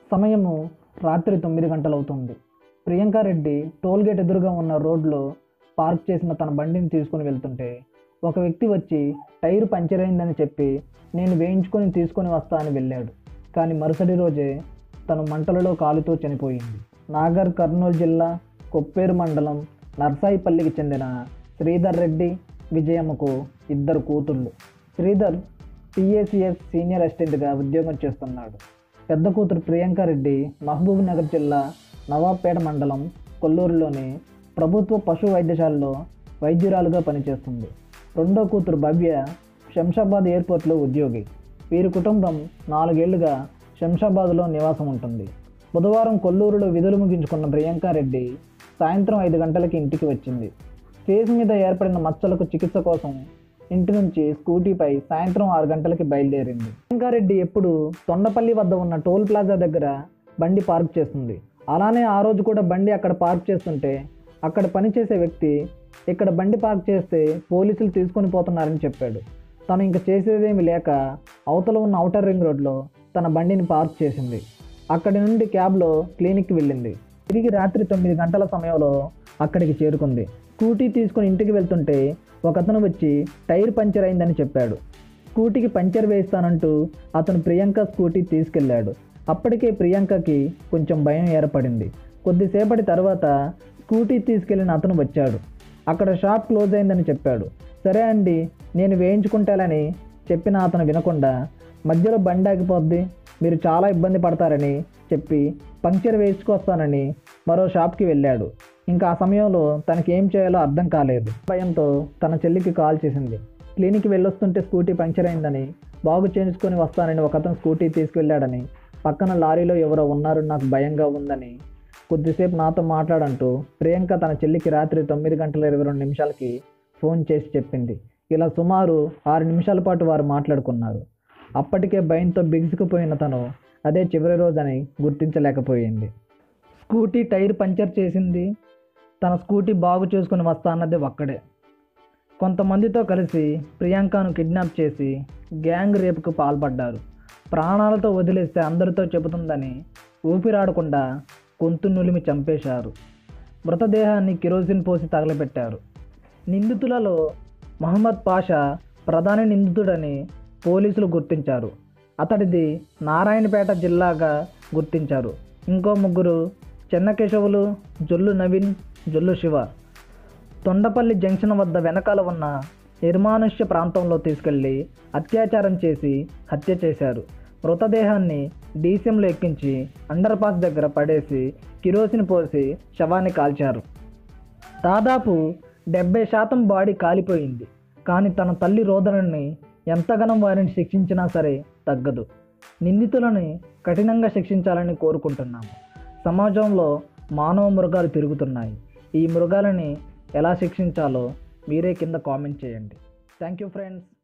సమయము రాత్రి తొమ్మిది గంటలవుతుంది ప్రియాంక రెడ్డి టోల్ గేట్ ఎదురుగా ఉన్న రోడ్లో పార్క్ చేసిన తన బండిని తీసుకుని వెళ్తుంటే ఒక వ్యక్తి వచ్చి టైర్ పంచర్ అయిందని చెప్పి నేను వేయించుకొని తీసుకొని వస్తా అని వెళ్ళాడు కానీ మరుసటి రోజే తను మంటలలో కాలుతో చనిపోయింది నాగర్ కర్నూలు జిల్లా కొప్పేరు మండలం నర్సాయిపల్లికి చెందిన శ్రీధర్ రెడ్డి విజయమ్మకు ఇద్దరు కూతుళ్ళు శ్రీధర్ పిఏసిఎస్ సీనియర్ అసిస్టెంట్గా ఉద్యోగం చేస్తున్నాడు పెద్ద కూతురు ప్రియాంక రెడ్డి మహబూబ్ నగర్ జిల్లా నవాబ్పేట మండలం కొల్లూరులోని ప్రభుత్వ పశు వైద్యశాలలో వైద్యురాలుగా పనిచేస్తుంది రెండో కూతురు భవ్య శంషాబాద్ ఎయిర్పోర్ట్లో ఉద్యోగి వీరి కుటుంబం నాలుగేళ్లుగా శంషాబాద్లో నివాసం ఉంటుంది బుధవారం కొల్లూరులో విధులు ముగించుకున్న ప్రియాంక రెడ్డి సాయంత్రం ఐదు గంటలకి ఇంటికి వచ్చింది ఫేస్ మీద ఏర్పడిన మచ్చలకు చికిత్స కోసం ఇంటి నుంచి స్కూటీపై సాయంత్రం ఆరు గంటలకి బయలుదేరింది ప్రియాంకారెడ్డి ఎప్పుడు తొండపల్లి వద్ద ఉన్న టోల్ ప్లాజా దగ్గర బండి పార్క్ చేస్తుంది అలానే ఆ రోజు కూడా బండి అక్కడ పార్క్ చేస్తుంటే అక్కడ పనిచేసే వ్యక్తి ఇక్కడ బండి పార్క్ చేస్తే పోలీసులు తీసుకొని పోతున్నారని చెప్పాడు తను ఇంక చేసేదేమి లేక అవతల ఉన్న ఔటర్ రింగ్ రోడ్లో తన బండిని పార్క్ చేసింది అక్కడి నుండి క్యాబ్లో క్లినిక్కి వెళ్ళింది తిరిగి రాత్రి తొమ్మిది గంటల సమయంలో అక్కడికి చేరుకుంది స్కూటీ తీసుకుని ఇంటికి వెళ్తుంటే ఒకతను వచ్చి టైర్ పంచర్ అయిందని చెప్పాడు స్కూటీకి పంచర్ వేయిస్తానంటూ అతను ప్రియాంక స్కూటీ తీసుకెళ్ళాడు అప్పటికే ప్రియాంకకి కొంచెం భయం ఏర్పడింది కొద్దిసేపటి తర్వాత స్కూటీ తీసుకెళ్ళిన అతను వచ్చాడు అక్కడ షాప్ క్లోజ్ అయిందని చెప్పాడు సరే అండి నేను వేయించుకుంటానని చెప్పిన అతను వినకుండా మధ్యలో బండి ఆగిపోద్ది మీరు చాలా ఇబ్బంది పడతారని చెప్పి పంక్చర్ వేసుకొస్తానని మరో షాప్కి వెళ్ళాడు ఇంకా ఆ సమయంలో తనకి ఏం చేయాలో అర్థం కాలేదు భయంతో తన చెల్లికి కాల్ చేసింది క్లినిక్కి వెళ్ళొస్తుంటే స్కూటీ పంక్చర్ అయిందని బాగు చేయించుకొని వస్తానని ఒకతను స్కూటీ తీసుకెళ్ళాడని పక్కన లారీలో ఎవరో ఉన్నారు నాకు భయంగా ఉందని కొద్దిసేపు నాతో మాట్లాడంటూ ప్రియాంక తన చెల్లికి రాత్రి తొమ్మిది గంటల ఇరవై రెండు నిమిషాలకి ఫోన్ చేసి చెప్పింది ఇలా సుమారు ఆరు నిమిషాల పాటు వారు మాట్లాడుకున్నారు అప్పటికే భయంతో బిగుసుకుపోయిన తను అదే చివరి రోజని గుర్తించలేకపోయింది స్కూటీ టైర్ పంచర్ చేసింది తన స్కూటీ బాగు చేసుకుని వస్తా అన్నది ఒక్కడే కొంతమందితో కలిసి ప్రియాంకను కిడ్నాప్ చేసి గ్యాంగ్ రేపుకు పాల్పడ్డారు ప్రాణాలతో వదిలేస్తే అందరితో చెబుతుందని ఊపిరాడకుండా గొంతు నులిమి చంపేశారు మృతదేహాన్ని కిరోసిన్ పోసి తగలబెట్టారు నిందితులలో మహమ్మద్ పాషా ప్రధాన నిందితుడని పోలీసులు గుర్తించారు అతడిది నారాయణపేట జిల్లాగా గుర్తించారు ఇంకో ముగ్గురు చెన్నకేశవులు జొల్లు నవీన్ జొల్లు శివ తొండపల్లి జంక్షన్ వద్ద వెనకాల ఉన్న నిర్మానుష్య ప్రాంతంలో తీసుకెళ్లి అత్యాచారం చేసి హత్య చేశారు మృతదేహాన్ని డీసీఎంలో ఎక్కించి అండర్ పాస్ దగ్గర పడేసి కిరోసిన్ పోసి శవాన్ని కాల్చారు దాదాపు డెబ్బై శాతం బాడీ కాలిపోయింది కానీ తన తల్లి రోదనని ఎంతగానం వారిని శిక్షించినా సరే తగ్గదు నిందితులని కఠినంగా శిక్షించాలని కోరుకుంటున్నాము సమాజంలో మానవ మృగాలు తిరుగుతున్నాయి ఈ మృగాలని ఎలా శిక్షించాలో మీరే కింద కామెంట్ చేయండి థ్యాంక్ యూ ఫ్రెండ్స్